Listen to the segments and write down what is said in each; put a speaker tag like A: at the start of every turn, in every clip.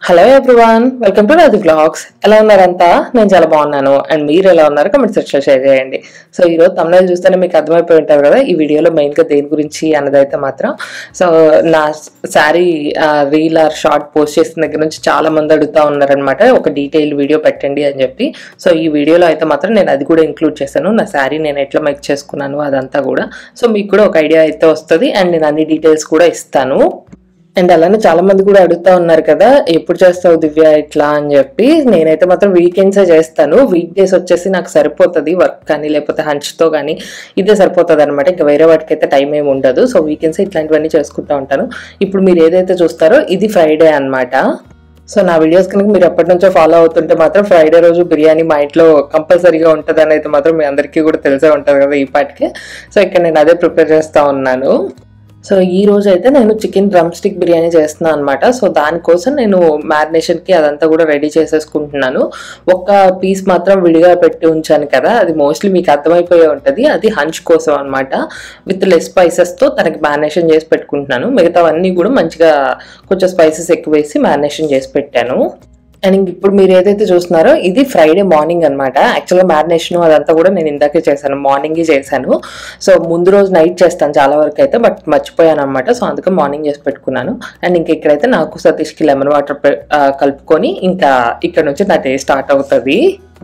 A: hello everyone welcome to Raju blogs ఎలా ఉన్నారంతా నేను చాలా బాగున్నాను అండ్ మీరు ఎలా ఉన్నారు కమెంట్ సెక్షన్ షేర్ చేయండి సో ఈరోజు తమిళ చూస్తేనే మీకు అర్థమైపోయి ఉంటారు కదా ఈ వీడియోలో మెయిన్గా దేని గురించి అన్నదైతే మాత్రం సో నా sari reel or short post చేసిన దగ్గర నుంచి చాలా మంది అడుగుతా ఉన్నారనమాట ఒక డీటెయిల్ వీడియో పెట్టండి అని చెప్పి సో ఈ వీడియోలో అయితే మాత్రం నేను అది కూడా ఇంక్లూడ్ చేశాను నా శారీ నేను ఎట్లా మేక్ చేసుకున్నాను అదంతా కూడా సో మీకు కూడా ఒక ఐడియా అయితే వస్తుంది అండ్ నేను అన్ని డీటెయిల్స్ కూడా ఇస్తాను అండ్ అలానే చాలా మంది కూడా అడుగుతా ఉన్నారు కదా ఎప్పుడు చేస్తావు దివ్య ఇట్లా అని చెప్పి నేనైతే మాత్రం వీకెండ్సే చేస్తాను వీక్ డేస్ వచ్చేసి నాకు సరిపోతుంది వర్క్ కానీ లేకపోతే హంచ్తో కానీ ఇదే సరిపోతుంది అనమాట ఇంకా వేరే వాటికి అయితే టైం ఏమి ఉండదు సో వీకెండ్స్ ఇట్లాంటివన్నీ చేసుకుంటూ ఉంటాను ఇప్పుడు మీరు ఏదైతే చూస్తారో ఇది ఫ్రైడే అన్నమాట సో నా వీడియోస్ కనుక మీరు ఎప్పటి నుంచో ఫాలో అవుతుంటే మాత్రం ఫ్రైడే రోజు బిర్యానీ మా ఇంట్లో కంపల్సరీగా ఉంటుంది అని అయితే మాత్రం మీ అందరికీ కూడా తెలిసే ఉంటుంది కదా ఈ పాటికే సో ఇక్కడ నేను అదే ప్రిపేర్ చేస్తూ ఉన్నాను సో ఈ రోజు అయితే నేను చికెన్ డ్రమ్ స్టిక్ బిర్యానీ చేస్తున్నాను అనమాట సో దానికోసం నేను మ్యారినేషన్ కి అదంతా కూడా రెడీ చేసేసుకుంటున్నాను ఒక్క పీస్ మాత్రం విడిగా పెట్టి ఉంచాను కదా అది మోస్ట్లీ మీకు అర్థమైపోయే ఉంటుంది అది హంచ్ కోసం అనమాట విత్ లెస్ స్పైసెస్ తో తనకి మ్యారినేషన్ చేసి పెట్టుకుంటున్నాను మిగతావన్నీ కూడా మంచిగా కొంచెం స్పైసెస్ ఎక్కువ వేసి మ్యారినేషన్ చేసి పెట్టాను అండ్ ఇంక ఇప్పుడు మీరు ఏదైతే చూస్తున్నారో ఇది ఫ్రైడే మార్నింగ్ అనమాట యాక్చువల్గా మ్యారినేషన్ అదంతా కూడా నేను ఇందాకే చేశాను మార్నింగే చేశాను సో ముందు రోజు నైట్ చేస్తాను చాలా వరకు అయితే బట్ మర్చిపోయాను అనమాట సో అందుకే మార్నింగ్ చేసి పెట్టుకున్నాను అండ్ ఇంక ఇక్కడైతే నాకు సతీష్కి లెమన్ వాటర్ కలుపుకొని ఇంకా ఇక్కడ నుంచి నా డే స్టార్ట్ అవుతుంది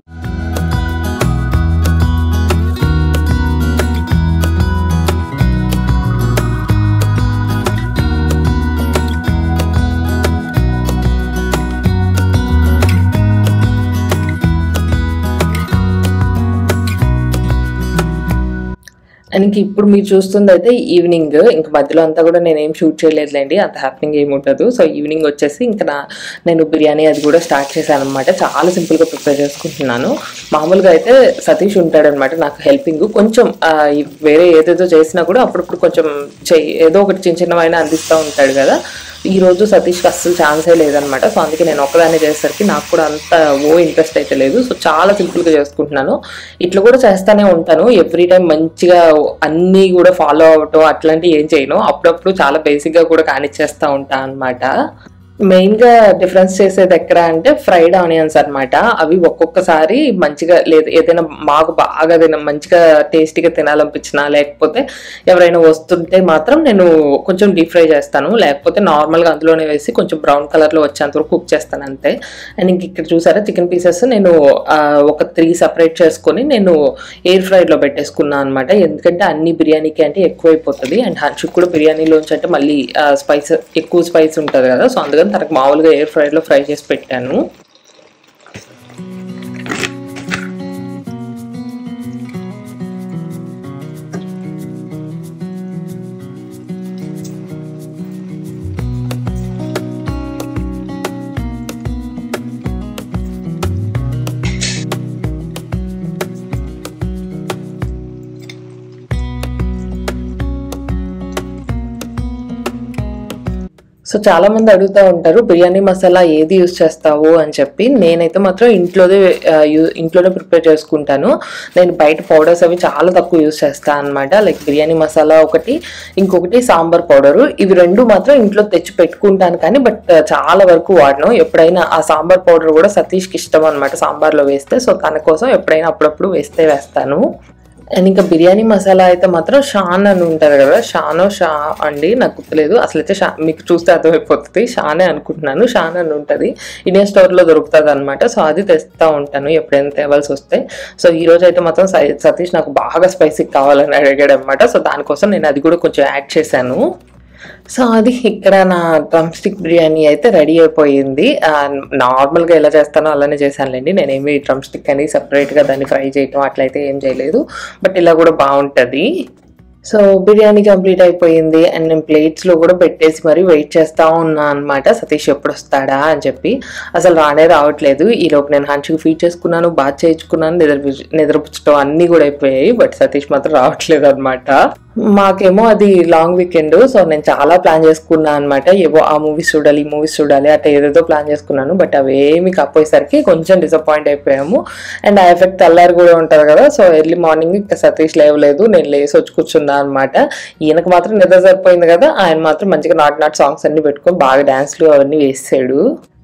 A: అండ్ ఇంక ఇప్పుడు మీరు చూస్తుంది అయితే ఈవినింగ్ ఇంక మధ్యలో అంతా కూడా నేను ఏం షూట్ చేయలేదులేండి అంత హ్యాపీనింగ్ ఏమి ఉండదు సో ఈవినింగ్ వచ్చేసి ఇంకా నా నేను బిర్యానీ అది కూడా స్టార్ట్ చేశాను అనమాట చాలా సింపుల్గా ప్రిపేర్ చేసుకుంటున్నాను మామూలుగా అయితే సతీష్ ఉంటాడనమాట నాకు హెల్పింగ్ కొంచెం ఆ, ఈ వేరే ఏదేదో చేసినా కూడా అప్పుడప్పుడు కొంచెం చెయ్యి ఏదో ఒకటి చిన్న చిన్నవైనా అందిస్తూ ఉంటాడు కదా ఈ రోజు సతీష్కి అస్సలు ఛాన్సే లేదనమాట సో అందుకే నేను ఒక్కదాన్ని చేసేసరికి నాకు కూడా అంత ఓ ఇంట్రెస్ట్ అయితే లేదు సో చాలా సింపుల్గా చేసుకుంటున్నాను ఇట్లా కూడా చేస్తానే ఉంటాను ఎవ్రీ టైం మంచిగా అన్నీ కూడా ఫాలో అవ్వటం అట్లాంటివి ఏం చేయను అప్పుడప్పుడు చాలా బేసిక్గా కూడా కానిచ్చేస్తూ ఉంటాను అనమాట మెయిన్ గా డిఫరెన్స్ చేసేది ఎక్కడ అంటే ఫ్రైడ్ ఆనియన్స్ అన్నమాట అవి ఒక్కొక్కసారి మంచిగా లేదు ఏదైనా మాకు బాగా తిన మంచిగా టేస్టీగా తినాలనిపించినా లేకపోతే ఎవరైనా వస్తుంటే మాత్రం నేను కొంచెం డీప్ ఫ్రై చేస్తాను లేకపోతే నార్మల్ గా అందులోనే వేసి కొంచెం బ్రౌన్ కలర్ లో వచ్చేంత వరకు కుక్ చేస్తాను అంతే అండ్ ఇంక ఇక్కడ చూసారా చికెన్ పీసెస్ నేను ఆ, ఒక త్రీ సపరేట్ చేసుకొని నేను ఎయిర్ ఫ్రైడ్ లో పెట్టేసుకున్నాను అనమాట ఎందుకంటే అన్ని బిర్యానీకి అంటే ఎక్కువైపోతుంది అండ్ హన్షుక్ కూడా బిర్యానీలోంచి అంటే మళ్ళీ స్పైస్ ఎక్కువ స్పైస్ ఉంటుంది కదా సో అందుకని తనకు మామూలుగా ఎయిర్ ఫ్రైడ్ లో ఫ్రై చేసి పెట్టాను సో చాలా మంది అడుగుతూ ఉంటారు బిర్యానీ మసాలా ఏది యూస్ చేస్తావు అని చెప్పి నేనైతే మాత్రం ఇంట్లోనే ఆ, యూ- ఇంట్లోనే ప్రిపేర్ చేసుకుంటాను నేను బయట పౌడర్స్ అవి చాలా తక్కువ యూస్ చేస్తాను అనమాట లైక్ బిర్యానీ మసాలా ఒకటి ఇంకొకటి సాంబార్ పౌడరు ఇవి రెండు మాత్రం ఇంట్లో తెచ్చి పెట్టుకుంటాను కానీ బట్ చాలా వరకు వాడను ఎప్పుడైనా ఆ సాంబార్ పౌడర్ కూడా సతీష్కి ఇష్టం అనమాట సాంబార్లో వేస్తే సో తన కోసం ఎప్పుడైనా అప్పుడప్పుడు వేస్తే వేస్తాను అండ్ ఇంకా బిర్యానీ మసాలా అయితే మాత్రం షాన్ అని ఉంటుంది కదా షానో షా అండి నాకు గుర్తులేదు అసలు అయితే షా మీకు చూస్తే అర్థమైపోతుంది షానే అనుకుంటున్నాను షాన్ అని ఉంటుంది ఇండియన్ స్టోర్లో దొరుకుతుంది అనమాట సో అది తెస్తూ ఉంటాను ఎప్పుడైనా తేవాల్సి వస్తే సో ఈ రోజు అయితే మాత్రం సై- సతీష్ నాకు బాగా స్పైసీ కావాలని అడిగాడు అనమాట సో దానికోసం నేను అది కూడా కొంచెం యాడ్ చేశాను సో అది ఇక్కడ నా డ్రమ్ స్టిక్ బిర్యానీ అయితే రెడీ అయిపోయింది ఆ, నార్మల్గా ఎలా చేస్తానో అలానే చేశానులేండి నేనేమి డ్రమ్ స్టిక్ అని సపరేట్గా దాన్ని ఫ్రై చేయటం అట్లయితే ఏం చేయలేదు బట్ ఇలా కూడా బాగుంటుంది సో బిర్యానీ కంప్లీట్ అయిపోయింది అండ్ నేను ప్లేట్స్లో కూడా పెట్టేసి మరి వెయిట్ చేస్తా ఉన్నా అనమాట సతీష్ ఎప్పుడు వస్తాడా అని చెప్పి అసలు రానే రావట్లేదు ఈలోపు నేను హంచుకు ఫీడ్ చేసుకున్నాను బాత్ చేయించుకున్నాను నిద్ర నిద్రపుచ్చటం అన్నీ కూడా అయిపోయాయి బట్ సతీష్ మాత్రం రావట్లేదు అనమాట మాకేమో అది లాంగ్ వీకెండ్ సో నేను చాలా ప్లాన్ చేసుకున్నాను అనమాట ఏవో ఆ మూవీస్ చూడాలి ఈ మూవీస్ చూడాలి అట్లా ఏదేదో ప్లాన్ చేసుకున్నాను బట్ అవి ఏమి కాపోయేసరికి కొంచెం డిసప్పాయింట్ అయిపోయాము అండ్ ఆ ఎఫెక్ట్ తెల్లారి కూడా ఉంటుంది కదా సో ఎర్లీ మార్నింగ్ ఇంకా సతీష్ లేవలేదు నేను లేసి వచ్చి కూర్చున్నా అనమాట ఈయనకు మాత్రం నిద్ర సరిపోయింది కదా ఆయన మాత్రం మంచిగా నాట్ నాట్ సాంగ్స్ అన్ని పెట్టుకొని బాగా డాన్స్లు అవన్నీ వేసాడు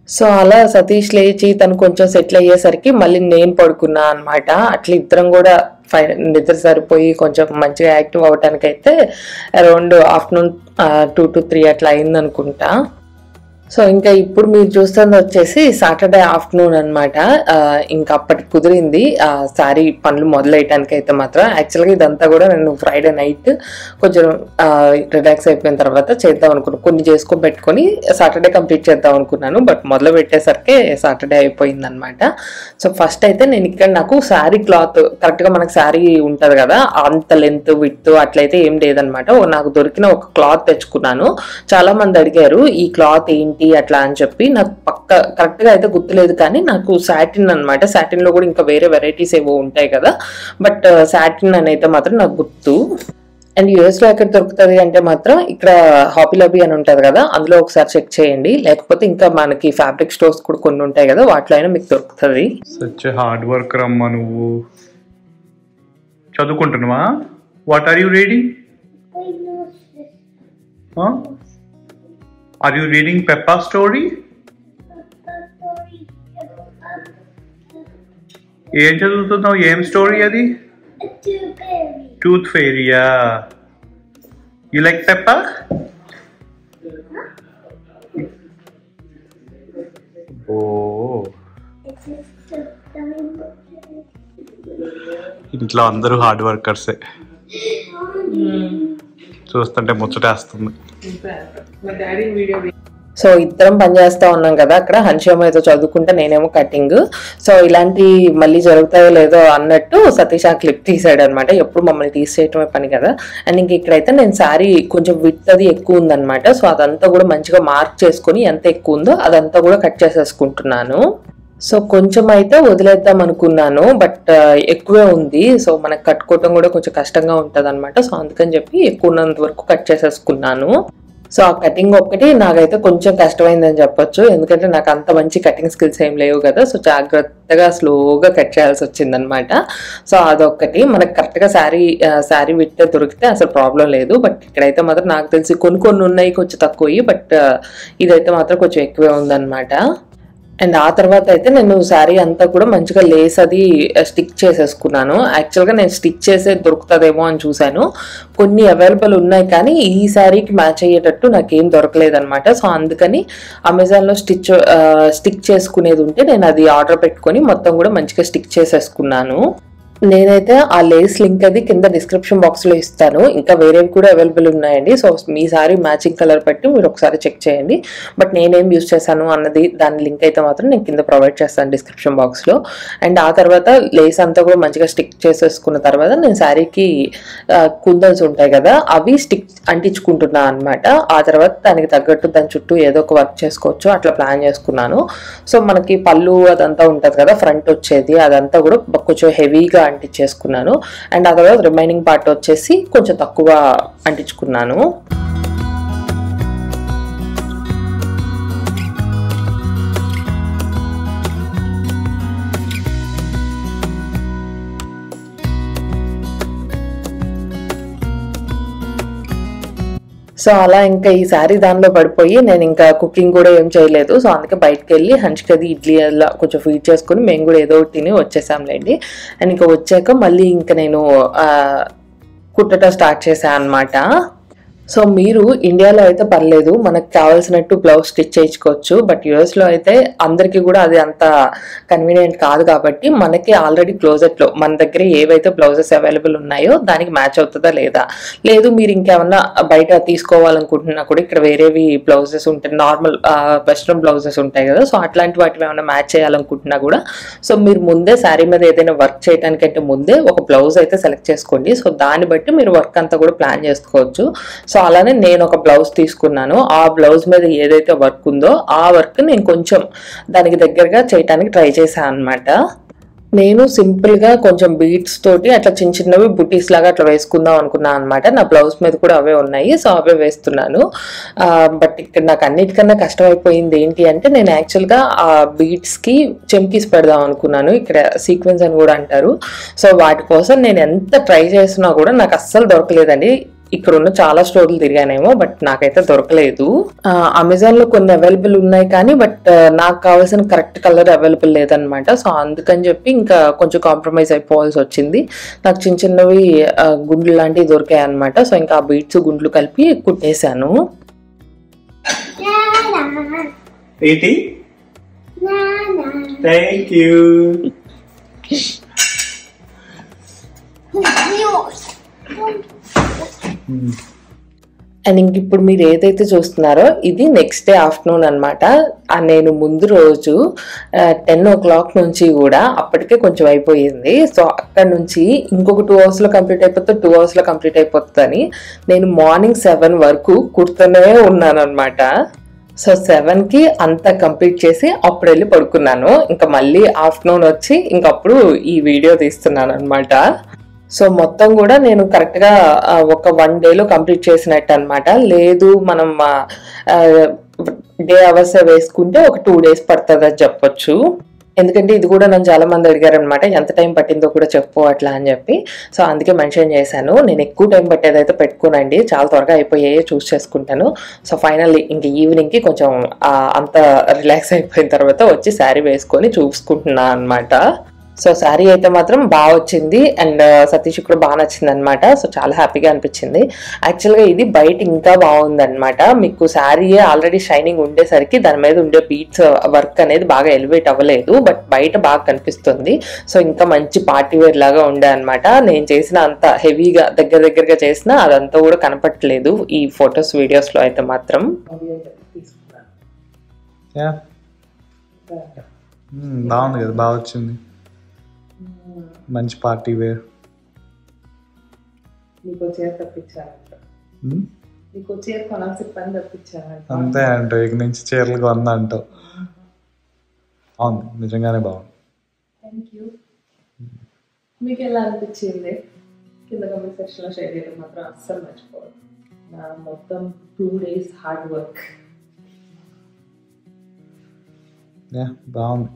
A: సో అలా సతీష్ లేచి తను కొంచెం సెటిల్ అయ్యేసరికి మళ్ళీ నేను పడుకున్నా అనమాట అట్లా ఇద్దరం కూడా ఫై నిద్ర సరిపోయి కొంచెం మంచిగా యాక్టివ్ అవడానికి అయితే around afternoon two to three అట్లా అయింది అనుకుంటా సో ఇంకా ఇప్పుడు మీరు చూస్తుంది వచ్చేసి సాటర్డే ఆఫ్టర్నూన్ అనమాట ఇంకా అప్పటికి కుదిరింది ఆ సారీ పనులు మొదలెయటానికి అయితే మాత్రం యాక్చువల్గా ఇదంతా కూడా నేను ఫ్రైడే నైట్ కొంచెం రిలాక్స్ అయిపోయిన తర్వాత చేద్దాం అనుకున్నాను కొన్ని చేసుకొని పెట్టుకొని సాటర్డే కంప్లీట్ చేద్దాం అనుకున్నాను బట్ మొదలు పెట్టేసరికి సాటర్డే అయిపోయింది అనమాట సో ఫస్ట్ అయితే నేను ఇక్కడ నాకు శారీ క్లాత్ కరెక్ట్గా మనకు శారీ ఉంటుంది కదా అంత లెంత్ విత్ అట్లయితే ఏం లేదనమాట ఓ నాకు దొరికిన ఒక క్లాత్ తెచ్చుకున్నాను చాలా మంది అడిగారు ఈ క్లాత్ ఏంటి అట్లా అని చెప్పి నాకు పక్క కరెక్ట్ గా అయితే గుర్తులేదు కానీ నాకు సాటిన్ అనమాట సాటిన్ లో కూడా ఇంకా వేరే వెరైటీస్ ఏవో ఉంటాయి కదా బట్ సాటిన్ అని అయితే మాత్రం నాకు గుర్తు అండ్ యూఎస్ లో ఎక్కడ దొరుకుతుంది అంటే మాత్రం ఇక్కడ హాపీ లబీ అని ఉంటుంది కదా అందులో ఒకసారి చెక్ చేయండి లేకపోతే ఇంకా మనకి ఫ్యాబ్రిక్ స్టోర్స్ కూడా కొన్ని ఉంటాయి కదా వాటిలో అయినా మీకు దొరుకుతుంది
B: సచ్ హార్డ్ వర్కర్ అమ్మా నువ్వు చదువుకుంటున్నావా what are you reading are you reading Peppa story ఏం చదువుతున్నావు ఏం స్టోరీ అది టూత్ ఫెయిరియా యూ లైక్ పెప్పా ఓ ఇంట్లో అందరూ హార్డ్ వర్కర్సే చూస్తుంటే ముచ్చటేస్తుంది
A: సో ఇద్దరం పని చేస్తా ఉన్నాం కదా అక్కడ హన్షేమో ఏదో చదువుకుంటే నేనేమో కటింగ్ సో ఇలాంటి మళ్ళీ జరుగుతాయో లేదో అన్నట్టు సతీష్ ఆ క్లిప్ తీసాడు అనమాట ఎప్పుడు మమ్మల్ని తీసేయటమే పని కదా అండ్ ఇంక ఇక్కడైతే నేను శారీ కొంచెం విత్ అది ఎక్కువ ఉందన్నమాట సో అదంతా కూడా మంచిగా మార్క్ చేసుకొని ఎంత ఎక్కువ ఉందో అదంతా కూడా కట్ చేసేసుకుంటున్నాను సో కొంచెం అయితే వదిలేద్దాం అనుకున్నాను బట్ ఎక్కువే ఉంది సో మనకు కట్టుకోవటం కూడా కొంచెం కష్టంగా ఉంటుంది అనమాట సో అందుకని చెప్పి ఎక్కువ ఉన్నంత వరకు కట్ చేసేసుకున్నాను సో ఆ కటింగ్ ఒక్కటి నాకైతే కొంచెం కష్టమైందని చెప్పొచ్చు ఎందుకంటే నాకు అంత మంచి కటింగ్ స్కిల్స్ ఏం లేవు కదా సో జాగ్రత్తగా స్లోగా కట్ చేయాల్సి వచ్చిందనమాట సో అదొక్కటి మనకు కరెక్ట్గా శారీ శారీ విట్టే దొరికితే అసలు ప్రాబ్లం లేదు బట్ ఇక్కడైతే మాత్రం నాకు తెలిసి కొన్ని కొన్ని ఉన్నాయి కొంచెం తక్కువ బట్ ఇదైతే మాత్రం కొంచెం ఎక్కువే ఉందన్నమాట అండ్ ఆ తర్వాత అయితే నేను శారీ అంతా కూడా మంచిగా లేస్ అది స్టిక్ చేసేసుకున్నాను యాక్చువల్గా నేను స్టిచ్ చేసే దొరుకుతుందేమో అని చూశాను కొన్ని అవైలబుల్ ఉన్నాయి కానీ ఈ శారీకి మ్యాచ్ అయ్యేటట్టు నాకేం దొరకలేదన్నమాట సో అందుకని అమెజాన్లో స్టిచ్ స్టిక్ చేసుకునేది ఉంటే నేను అది ఆర్డర్ పెట్టుకొని మొత్తం కూడా మంచిగా స్టిక్ చేసేసుకున్నాను నేనైతే ఆ లేస్ లింక్ అది కింద డిస్క్రిప్షన్ బాక్స్ లో ఇస్తాను ఇంకా వేరేవి కూడా అవైలబుల్ ఉన్నాయండి సో మీ సారీ మ్యాచింగ్ కలర్ బట్టి మీరు ఒకసారి చెక్ చేయండి బట్ నేనేం యూస్ చేశాను అన్నది దాని లింక్ అయితే మాత్రం నేను కింద ప్రొవైడ్ చేస్తాను డిస్క్రిప్షన్ బాక్స్ లో అండ్ ఆ తర్వాత లేస్ అంతా కూడా మంచిగా స్టిక్ చేసేసుకున్న తర్వాత నేను శారీకి కుందన్స్ ఉంటాయి కదా అవి స్టిక్ అంటించుకుంటున్నా అనమాట ఆ తర్వాత దానికి తగ్గట్టు దాని చుట్టూ ఏదో ఒక వర్క్ చేసుకోవచ్చు అట్లా ప్లాన్ చేసుకున్నాను సో మనకి పళ్ళు అదంతా ఉంటుంది కదా ఫ్రంట్ వచ్చేది అదంతా కూడా కొంచెం హెవీగా అంటించేసుకున్నాను అండ్ ఆ తర్వాత రిమైనింగ్ పార్ట్ వచ్చేసి కొంచెం తక్కువ అంటించుకున్నాను సో అలా ఇంకా ఈ శారీ దానిలో పడిపోయి నేను ఇంకా కుకింగ్ కూడా ఏం చేయలేదు సో అందుకే బయటకు వెళ్ళి హంచ్కి అది ఇడ్లీ అలా కొంచెం ఫీడ్ చేసుకుని మేము కూడా ఏదో ఒకటి తిని వచ్చేసాంలేండి అండ్ ఇంకా వచ్చాక మళ్ళీ ఇంకా నేను ఆ, కుట్టడం స్టార్ట్ చేశాను అనమాట సో మీరు ఇండియాలో అయితే పర్లేదు మనకు కావాల్సినట్టు బ్లౌజ్ స్టిచ్ చేయించుకోవచ్చు బట్ యుఎస్లో అయితే అందరికీ కూడా అది అంత కన్వీనియంట్ కాదు కాబట్టి మనకి ఆల్రెడీ క్లోజెట్లో మన దగ్గర ఏవైతే బ్లౌజెస్ అవైలబుల్ ఉన్నాయో దానికి మ్యాచ్ అవుతుందా లేదా లేదు మీరు ఇంకేమన్నా బయట తీసుకోవాలనుకుంటున్నా కూడా ఇక్కడ వేరేవి బ్లౌజెస్ ఉంటాయి నార్మల్ వెస్ట్రన్ బ్లౌజెస్ ఉంటాయి కదా సో అట్లాంటి వాటివి ఏమైనా మ్యాచ్ చేయాలనుకుంటున్నా కూడా సో మీరు ముందే శారీ మీద ఏదైనా వర్క్ చేయడానికంటే ముందే ఒక బ్లౌజ్ అయితే సెలెక్ట్ చేసుకోండి సో దాన్ని బట్టి మీరు వర్క్ అంతా కూడా ప్లాన్ చేసుకోవచ్చు సో అలానే నేను ఒక బ్లౌజ్ తీసుకున్నాను ఆ బ్లౌజ్ మీద ఏదైతే వర్క్ ఉందో ఆ వర్క్ నేను కొంచెం దానికి దగ్గరగా చేయడానికి ట్రై చేశాను అనమాట నేను సింపుల్ గా కొంచెం బీట్స్ తోటి అట్లా చిన్న చిన్నవి బుటీస్ లాగా అట్లా వేసుకుందాం అనుకున్నాను అనమాట నా బ్లౌజ్ మీద కూడా అవే ఉన్నాయి సో అవే వేస్తున్నాను బట్ ఇక్కడ నాకు అన్నిటికన్నా కష్టమైపోయింది ఏంటి అంటే నేను యాక్చువల్ గా ఆ బీట్స్ కి చెంకీస్ పెడదాం అనుకున్నాను ఇక్కడ సీక్వెన్స్ అని కూడా అంటారు సో వాటి కోసం నేను ఎంత ట్రై చేసినా కూడా నాకు అస్సలు దొరకలేదండి ఇక్కడ ఉన్న చాలా స్టోర్లు తిరిగానేమో బట్ నాకైతే దొరకలేదు అమెజాన్ లో కొన్ని అవైలబుల్ ఉన్నాయి కానీ బట్ నాకు కావాల్సిన కరెక్ట్ కలర్ అవైలబుల్ లేదనమాట సో అందుకని చెప్పి ఇంకా కొంచెం కాంప్రమైజ్ అయిపోవాల్సి వచ్చింది నాకు చిన్న చిన్నవి ఆ, గుండ్లు లాంటివి దొరికాయి అనమాట సో ఇంకా ఆ బీట్స్ గుండ్లు కలిపి కుట్టేశాను
B: ఏంటి థ్యాంక్ యూ
A: అండ్ ఇంక ఇప్పుడు మీరు ఏదైతే చూస్తున్నారో ఇది నెక్స్ట్ డే ఆఫ్టర్నూన్ అనమాట నేను ముందు రోజు టెన్ ఓ క్లాక్ నుంచి కూడా అప్పటికే కొంచెం అయిపోయింది సో అక్కడ నుంచి ఇంకొక టూ అవర్స్లో కంప్లీట్ అయిపోతే టూ అవర్స్లో కంప్లీట్ అయిపోతుందని నేను మార్నింగ్ సెవెన్ వరకు కుడుతూనే ఉన్నాను అనమాట సో సెవెన్కి అంతా కంప్లీట్ చేసి అప్పుడు వెళ్ళి పడుకున్నాను ఇంకా మళ్ళీ ఆఫ్టర్నూన్ వచ్చి ఇంకప్పుడు ఈ వీడియో తీస్తున్నాను అనమాట సో మొత్తం కూడా నేను కరెక్ట్గా ఆ, ఒక వన్ డేలో కంప్లీట్ చేసినట్టు అనమాట లేదు మనం డే అవర్స్ వేసుకుంటే ఒక టూ డేస్ పడుతుంది అని చెప్పొచ్చు ఎందుకంటే ఇది కూడా నన్ను చాలా మంది అడిగారు అనమాట ఎంత టైం పట్టిందో కూడా చెప్పు అట్లా అని చెప్పి సో అందుకే మెన్షన్ చేశాను నేను ఎక్కువ టైం పట్టేదైతే పెట్టుకోనండి చాలా త్వరగా అయిపోయాయో చూస్ చేసుకుంటాను సో ఫైనల్లీ ఇంక ఈవినింగ్కి కొంచెం ఆ, అంత రిలాక్స్ అయిపోయిన తర్వాత వచ్చి శారీ వేసుకొని చూసుకుంటున్నాను అనమాట సో శారీ అయితే మాత్రం బాగా వచ్చింది అండ్ సతీష్ కూడా బాగా నచ్చింది అనమాట సో చాలా హ్యాపీగా అనిపించింది యాక్చువల్గా ఇది బయట ఇంకా బాగుంది అనమాట మీకు శారీ ఆల్రెడీ షైనింగ్ ఉండేసరికి దాని మీద ఉండే బీట్స్ వర్క్ అనేది బాగా ఎలివేట్ అవ్వలేదు బట్ బయట బాగా కనిపిస్తుంది సో ఇంకా మంచి పార్టీ వేర్ లాగా ఉండే అనమాట నేను చేసిన అంత హెవీగా దగ్గర దగ్గరగా చేసిన అదంతా కూడా కనపట్లేదు ఈ ఫొటోస్ వీడియోస్లో అయితే మాత్రం
B: యా బాగుంది కదా బాగా వచ్చింది మంచి పార్టీ వేర్
A: నీకు చీర తప్పించానంట నీకు చీర కొనాల్సి పని తప్పించానంట
B: అంతే అంటావు ఇక నుంచి చీరలు కొందా అంటావు బాగుంది నిజంగానే బాగుంది
A: థ్యాంక్ యూ మీకు ఎలా అనిపించింది కింద కమెంట్ సెక్షన్లో షేర్ చేయడం మాత్రం అస్సలు మర్చిపోవద్దు నా మొత్తం two days hard work
B: yeah బాగుంది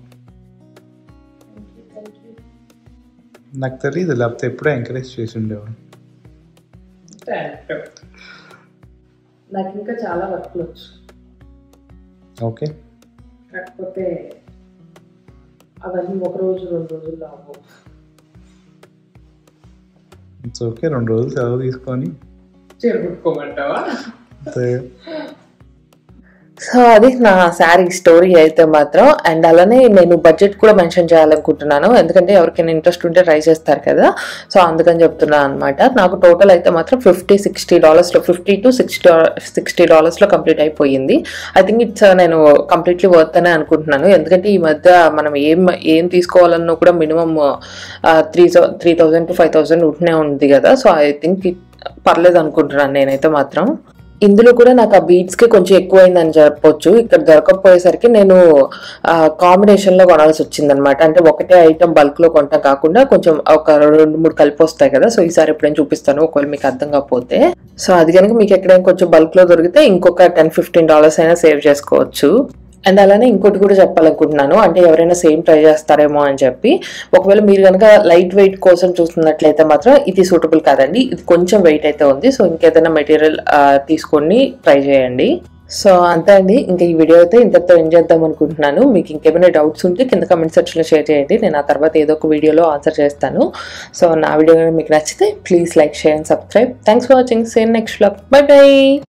B: నాకు తెలియదు లేకపోతే ఎప్పుడూ ఎంకరేజ్ చేసి ఉండేవాడు
A: నాకు ఇంకా చాలా వర్క్లు వచ్చు
B: ఓకే
A: కాకపోతే అవన్నీ ఒక రోజు రెండు రోజుల్లో అవ్వవు
B: ఇట్స్ ఓకే రెండు రోజులు సెలవు తీసుకొని
A: చీర కుట్టుకోమంటావా
B: అంతే
A: సో అది నా శారీ స్టోరీ అయితే మాత్రం అండ్ అలానే నేను బడ్జెట్ కూడా మెన్షన్ చేయాలనుకుంటున్నాను ఎందుకంటే ఎవరికైనా ఇంట్రెస్ట్ ఉంటే ట్రై చేస్తారు కదా సో అందుకని చెప్తున్నాను అనమాట నాకు టోటల్ అయితే మాత్రం ఫిఫ్టీ సిక్స్టీ డాలర్స్లో ఫిఫ్టీ టు సిక్స్టీ సిక్స్టీ డాలర్స్లో కంప్లీట్ అయిపోయింది ఐ థింక్ ఇట్స్ నేను కంప్లీట్లీ వర్త్ అనే అనుకుంటున్నాను ఎందుకంటే ఈ మధ్య మనం ఏం ఏం తీసుకోవాలన్నా కూడా minimum three three thousand to five thousand ఉంటూనే ఉంది కదా సో ఐ థింక్ పర్లేదు అనుకుంటున్నాను నేనైతే మాత్రం ఇందులో కూడా నాకు ఆ బీట్స్ కి కొంచెం ఎక్కువైందని చెప్పొచ్చు ఇక్కడ దొరకకపోయేసరికి నేను కాంబినేషన్ లో కొనాల్సి వచ్చింది అనమాట అంటే ఒకటే ఐటమ్ బల్క్ లో కొంటాం కాకుండా కొంచెం ఒక రెండు మూడు కలిపి వస్తాయి కదా సో ఈసారి ఎప్పుడైనా చూపిస్తాను ఒకవేళ మీకు అర్థం కాకపోతే సో అది కనుక మీకు ఎక్కడైనా కొంచెం బల్క్ లో దొరికితే ఇంకొక టెన్ ఫిఫ్టీన్ డాలర్స్ అయినా సేవ్ చేసుకోవచ్చు అండ్ అలానే ఇంకోటి కూడా చెప్పాలనుకుంటున్నాను అంటే ఎవరైనా సేమ్ ట్రై చేస్తారేమో అని చెప్పి ఒకవేళ మీరు కనుక లైట్ వెయిట్ కోసం చూస్తున్నట్లయితే మాత్రం ఇది సూటబుల్ కాదండి ఇది కొంచెం వెయిట్ అయితే ఉంది సో ఇంకేదైనా మెటీరియల్ తీసుకొని ట్రై చేయండి సో అంతే అండి ఇంకా ఈ వీడియో అయితే ఇంతతో ఏం చేద్దాం అనుకుంటున్నాను మీకు ఇంకేమైనా డౌట్స్ ఉంటే కింద కమెంట్ సెక్షన్లో షేర్ చేయండి నేను ఆ తర్వాత ఏదో ఒక వీడియోలో ఆన్సర్ చేస్తాను సో నా వీడియో కనుక మీకు నచ్చితే please like share and subscribe thanks for watching same next blog bye by